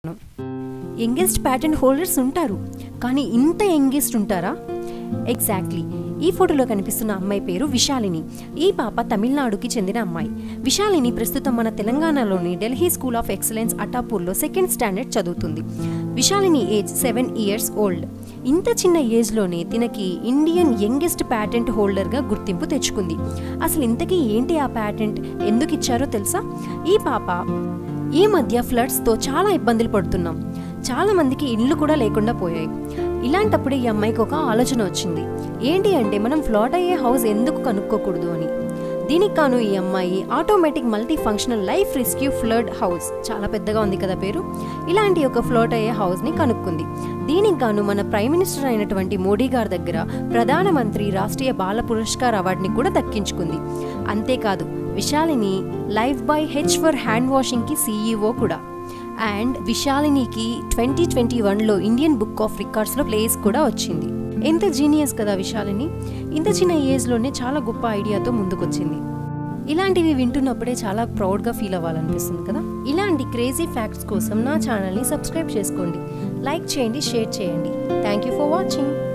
youngest pattern holders ఉంటారు కానీ ఇంత యంగెస్ట్ ఉంటారా ఎగ్జాక్ట్లీ ఈ ఫోటోలో కనిపిస్తున్న అమ్మాయి పేరు విశాలిని ఈ పాప తమిళనాడుకి చెందిన అమ్మాయి విశాలిని ప్రస్తుతం మన తెలంగాణలోని ఢిల్లీ స్కూల్ ఆఫ్ ఎక్సలెన్స్ అటాపూర్లో సెకండ్ స్టాండర్డ్ చదువుతుంది Vishalini age seven years old ఇంత చిన్న ఏజ్లోనే తినకి ఇండియన్ యంగెస్ట్ ప్యాటెంట్ హోల్డర్గా గుర్తింపు తెచ్చుకుంది అసలు ఇంతకీ ఏంటి ఆ ప్యాటెంట్ ఎందుకు ఇచ్చారో తెలుసా ఈ పాప ఈ మధ్య ఫ్లడ్స్తో చాలా ఇబ్బందులు పడుతున్నాం చాలా మందికి ఇళ్ళు కూడా లేకుండా పోయాయి ఇలాంటప్పుడు ఈ అమ్మాయికి ఒక ఆలోచన వచ్చింది ఏంటి అంటే మనం ఫ్లాట్ అయ్యే హౌస్ ఎందుకు కనుక్కోకూడదు అని దీనికి కాను ఈ అమ్మాయి automatic multi functional life rescue flood house చాలా పెద్దగా ఉంది కదా పేరు ఇలాంటి ఒక ఫ్లోట్ అయ్యే హౌస్ని కనుక్కుంది దీనికి గాను మన ప్రైమ్ మినిస్టర్ అయినటువంటి మోడీ గారి దగ్గర ప్రధానమంత్రి రాష్ట్రీయ బాల పురస్కార్ అవార్డుని కూడా దక్కించుకుంది అంతేకాదు Vishalini life by H for hand వాషింగ్కి సీఈఓ కూడా అండ్ విశాలినికి ట్వంటీ ట్వంటీ వన్లో ఇండియన్ బుక్ ఆఫ్ రికార్డ్స్లో ప్లేస్ కూడా వచ్చింది ఎంత జీనియస్ కదా విశాలిని ఇంత చిన్న ఏజ్లోనే చాలా గొప్ప ఐడియాతో ముందుకొచ్చింది ఇలాంటివి వింటున్నప్పుడే చాలా ప్రౌడ్గా ఫీల్ అవ్వాలనిపిస్తుంది కదా ఇలాంటి క్రేజీ ఫ్యాక్ట్స్ కోసం నా ఛానల్ని సబ్స్క్రైబ్ చేసుకోండి లైక్ చేయండి షేర్ చేయండి థ్యాంక్ యూ ఫర్ వాచింగ్